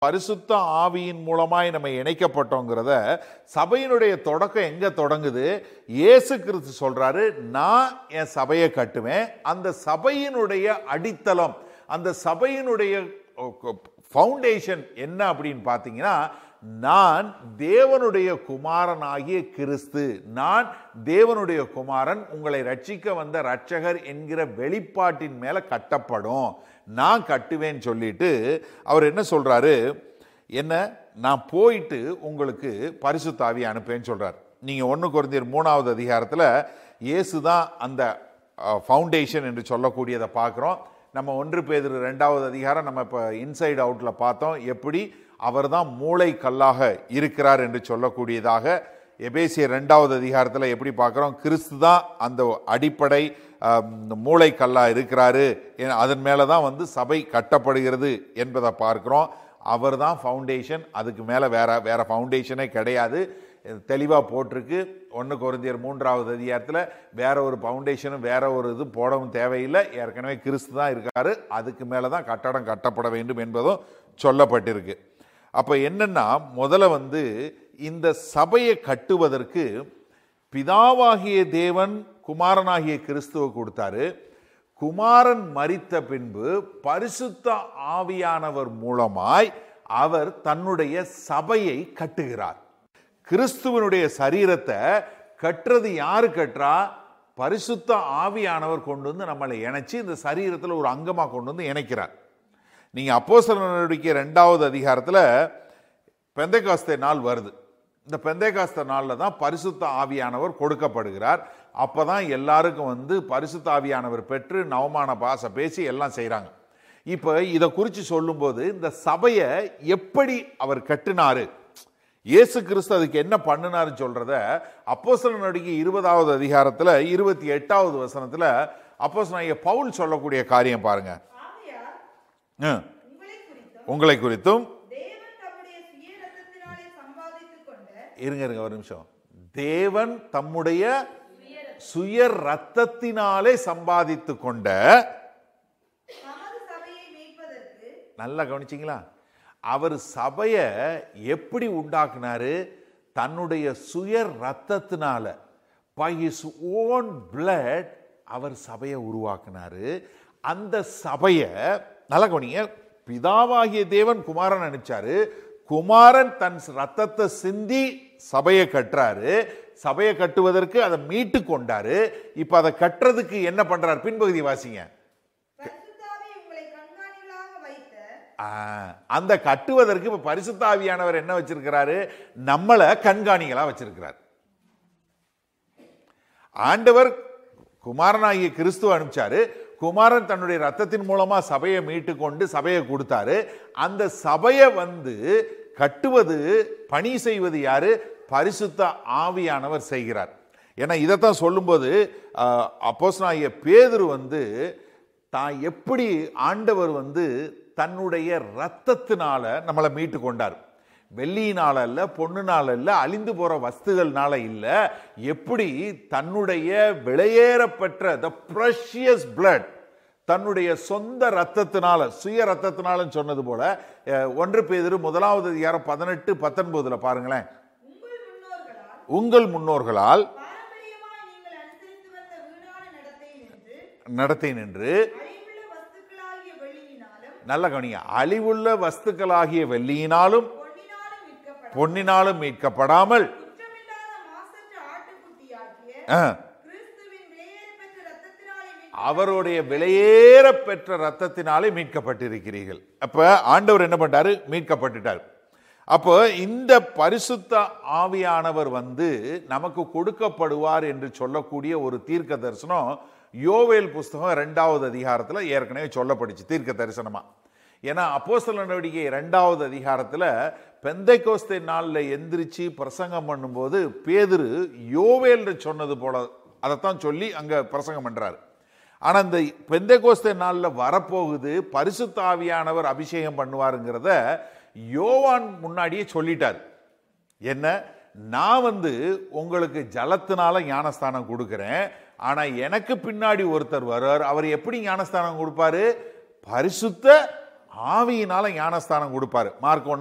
பரிசுத்த ஆவியின் மூலமாய் நம்ம இணைக்கப்பட்டோங்கிறத சபையினுடைய தொடக்கம் எங்க தொடங்குது இயேசு கிறிஸ்து சொல்றாரு நான் என் சபையை கட்டுவேன் அந்த சபையினுடைய அடித்தளம் அந்த சபையினுடைய ஃபவுண்டேஷன் என்ன அப்படின்னு பார்த்தீங்கன்னா நான் தேவனுடைய குமாரனாகிய கிறிஸ்து நான் தேவனுடைய குமாரன் உங்களை ரட்சிக்க வந்த ரட்சகர் என்கிற வெளிப்பாட்டின் மேல கட்டப்படும் நான் கட்டுவேன்னு சொல்லிட்டு அவர் என்ன சொல்றாரு என்ன நான் போயிட்டு உங்களுக்கு பரிசுத்தாவி அனுப்பேன்னு சொல்றார் நீங்க ஒன்று குறைந்தர் மூணாவது அதிகாரத்தில் இயேசு தான் அந்த ஃபவுண்டேஷன் என்று சொல்லக்கூடியதை பார்க்குறோம் நம்ம ஒன்று பேர் ரெண்டாவது அதிகாரம் நம்ம இப்போ இன்சைடு அவுட்டில் பார்த்தோம் எப்படி அவர் தான் மூளை கல்லாக இருக்கிறார் என்று சொல்லக்கூடியதாக எபேசிய ரெண்டாவது அதிகாரத்தில் எப்படி பார்க்குறோம் கிறிஸ்து தான் அந்த அடிப்படை மூளை கல்லாக இருக்கிறாரு எ- அதன் மேலே தான் வந்து சபை கட்டப்படுகிறது என்பதை பார்க்குறோம் அவர் தான் ஃபவுண்டேஷன் அதுக்கு மேலே வேற வேற ஃபவுண்டேஷனே கிடையாது தெளிவாக போட்டிருக்கு ஒன்று குறைந்தியர் மூன்றாவது அதிகாரத்தில் வேற ஒரு ஃபவுண்டேஷனும் வேற ஒரு இது போடவும் தேவையில்லை ஏற்கனவே கிறிஸ்து தான் இருக்காரு அதுக்கு மேலே தான் கட்டடம் கட்டப்பட வேண்டும் என்பதும் சொல்லப்பட்டிருக்கு அப்போ என்னன்னா முதல்ல வந்து இந்த சபையை கட்டுவதற்கு பிதாவாகிய தேவன் குமாரனாகிய கிறிஸ்துவை கொடுத்தாரு குமாரன் மரித்த பின்பு பரிசுத்த ஆவியானவர் மூலமாய் அவர் தன்னுடைய சபையை கட்டுகிறார் கிறிஸ்துவனுடைய சரீரத்தை கட்டுறது யாரு கட்டுறா பரிசுத்த ஆவியானவர் கொண்டு வந்து நம்மளை இணைச்சு இந்த சரீரத்தில் ஒரு அங்கமாக கொண்டு வந்து இணைக்கிறார் நீங்கள் அப்போஸ்தலர் நடவடிக்கை ரெண்டாவது அதிகாரத்தில் பெந்தைகாஸ்தே நாள் வருது இந்த பெந்தைகாஸ்த நாளில் தான் பரிசுத்த ஆவியானவர் கொடுக்கப்படுகிறார் அப்போ தான் எல்லாருக்கும் வந்து பரிசுத்த ஆவியானவர் பெற்று நவமான பாச பேசி எல்லாம் செய்கிறாங்க இப்போ இதை குறித்து சொல்லும்போது இந்த சபையை எப்படி அவர் கட்டினாரு இயேசு கிறிஸ்து அதுக்கு என்ன பண்ணினாருன்னு சொல்றத அப்போஸ்தலர் நடவடிக்கை இருபதாவது அதிகாரத்தில் இருபத்தி எட்டாவது வசனத்தில் அப்போஸ்தலனாகிய பவுல் சொல்லக்கூடிய காரியம் பாருங்க ஆகையால் ம். உங்களை குறித்தும் உங்களை குறித்தும் தேவன் தம்முடைய சுய ரத்தத்தினாலே சம்பாதித்துக் கொண்ட இருங்க இருங்க ஒரு நிமிஷம் தேவன் தம்முடைய சுய ரத்தத்தினாலே சம்பாதித்து கொண்ட தமது சபையை மேய்ப்பதற்கு நல்லா கவனிச்சிங்களா அவர் சபையை எப்படி உண்டாக்குனாரு தன்னுடைய சுய ரத்தத்தினால பை ஹிஸ் ஓன் blood அவர் சபையை உருவாக்குனாரு அந்த சபையை நல்லா கவனிங்க பிதாவாகிய தேவன் குமாரன் அனுப்பிச்சாரு குமாரன் தன் ரத்தத்தை சிந்தி சபையை கட்டுறாரு சபையை கட்டுவதற்கு அதை மீட்டு கொண்டாரு இப்ப அதை கட்டுறதுக்கு என்ன பண்றாரு பின்பகுதி வாசிங்க பரிசுத்தாவே உங்களை கண்காணிகளாக வைத்த ஆ, அந்த கட்டுவதற்கு இப்ப பரிசுத்த ஆவியானவர் என்ன வச்சிருக்கிறாரு நம்மள கண்காணிகளா வச்சிருக்கிறார் ஆண்டவர் குமாரனாகிய கிறிஸ்துவ அனுப்பிச்சாரு குமாரன் தன்னுடைய ரத்தத்தின் மூலமா சபையை மீட்டு கொண்டு சபையை கொடுத்தாரு அந்த சபையை வந்து கட்டுவது பணி செய்வது யாரு பரிசுத்த ஆவியானவர் செய்கிறார் ஏன்னா இதைத்தான் சொல்லும்போது அப்போஸ்தலனாகிய பேதுரு வந்து தான் எப்படி ஆண்டவர் வந்து தன்னுடைய ரத்தத்தினால நம்மளை மீட்டு கொண்டார் வெள்ளியினால அல்ல பொண்ணுனால இல்ல அழிந்து போற வஸ்துகள்னால இல்ல எப்படி தன்னுடைய விலையேறப்பெற்ற த ப்ரஷியஸ் blood தன்னுடைய சொந்த ரத்தத்தினால சுய ரத்தத்தினாலன்னு சொன்னது போல அஹ், ஒன்று பேதிரு முதலாவது அதிகாரம் பதினெட்டு பத்தொன்பதுல பாருங்களேன் உங்கள் முன்னோர்களால் உங்கள் முன்னோர்களால் பாரம்பரியமாய் நீங்கள் அனுசரித்து வந்த வீணான நடத்தை நின்று நடத்தை நின்று அழிவுள்ள வஸ்துக்களாகிய வெள்ளியினாலும் நல்ல கவனிங்க அழிவுள்ள வஸ்துக்களாகிய வெள்ளியினாலும் பொன்னினாலும் விற்கப்பட பொன்னினாலும் மீட்கப்படாமல் குற்றமில்லாத மாசற்ற ஆட்டுக்குட்டியாகிய ஆ, கிறிஸ்துவின் விலையேறப்பெற்ற ரத்தத்தினாலே மீட்க அவருடைய விலையேற பெற்ற ரத்தத்தினாலே மீட்கப்பட்டிருக்கிறீர்கள் அப்ப ஆண்டவர் என்ன பண்ணாரு மீட்கப்பட்டுட்டார் அப்போ இந்த பரிசுத்த ஆவியானவர் வந்து நமக்கு கொடுக்கப்படுவார் என்று சொல்லக்கூடிய ஒரு தீர்க்க தரிசனம் யோவேல் புஸ்தகம் ரெண்டாவது அதிகாரத்தில் ஏற்கனவே சொல்லப்படுச்சு தீர்க்க தரிசனமா ஏன்னா அப்போஸ்தல நடவடிக்கை ரெண்டாவது அதிகாரத்தில் பெந்தைக்கோஸ்தை நாளில் எந்திரிச்சு பிரசங்கம் பண்ணும்போது பேதுரு யோவேல் சொன்னது போல அதைத்தான் சொல்லி அங்கே பிரசங்கம் பண்றாரு ஆனால் இந்த பெந்தைக்கோஸ்தை நாளில் வரப்போகுது பரிசுத்த ஆவியானவர் அபிஷேகம் பண்ணுவாருங்கிறத யோவான் முன்னாடியே சொல்லிட்டார் என்ன நான் வந்து உங்களுக்கு ஜலத்தினால ஞானஸ்தானம் கொடுக்கிறேன் ஆனா எனக்கு பின்னாடி ஒருத்தர் வருவார் அவர் எப்படி ஞானஸ்தானம் கொடுப்பாரு பரிசுத்த ஆவியினால ஞானஸ்தானம் கொடுப்பாரு மார்க் ஒண்ணு